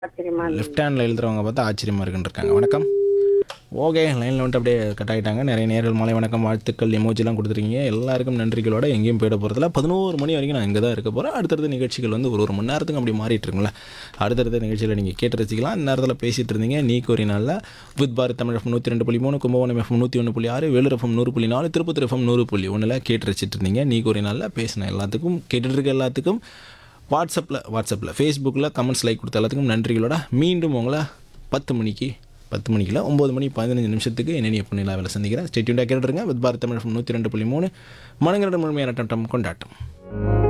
ஆச்சரியமா இருந்தது left handle எழுதுறவங்க பார்த்தா ஆச்சரியமாக இருக்குன்னு இருக்காங்க வணக்கம் ஓகே லைனில் வந்துட்டு அப்படியே கட் ஆகிட்டாங்க நிறைய நேர்கள் மாலை வணக்கம் வாழ்த்துக்கள் எமோஜிலாம் கொடுத்துருக்கீங்க எல்லாருக்கும் நன்றிகளோட எங்கேயும் போயிட போகிறதில்ல பதினோரு மணி வரைக்கும் நான் இங்கே தான் இருக்க போகிறேன் அடுத்தடுத்த நிகழ்ச்சிகள் வந்து ஒரு ஒரு மணி நேரத்துக்கு அப்படி மாறிட்டு இருக்குங்களா அடுத்தடுத்த நிகழ்ச்சியில் நீங்கள் கேட்டு ரசிக்கலாம் இந்த நேரத்தில் பேசிகிட்டு இருந்தீங்க நீ கோரி நாளில் வித் பாரத் தமிழ் எஃப்எம் நூற்றி ரெண்டு புள்ளி மூணு கும்பகோணம் எஃப்எம் நூற்றி ஒன்று புள்ளி ஆறு வேலூர் எஃப்எம் நூறு புள்ளி நாலு திருப்பத்தூர் எஃப்எம் நூறு புள்ளி ஒன்றில் கேட்டு ரசிச்சிட்டு இருந்தீங்க நீ கோரி நாளில் பேசின எல்லாத்துக்கும் கேட்டுட்டு இருக்க எல்லாத்துக்கும் வாட்ஸ்அப்பில் வாட்ஸ்அப்பில் ஃபேஸ்புக்கில் கமெண்ட்ஸ் லைக் கொடுத்த எல்லாத்துக்கும் நன்றிகளோட மீண்டும் உங்களை பத்து மணிக்கு பத்து மணிக்கில் ஒம்பது மணி பதினஞ்சு நிமிஷத்துக்கு என்ன பொண்ணு வேலை சந்திக்கிறேன் ஸ்டேட்யூண்டாக கேட்டுருங்க வித் பாரத் தமிழ் நூற்றி ரெண்டு புள்ளி மூணு மனங்களிடம் முழுமையான கொண்டாட்டம்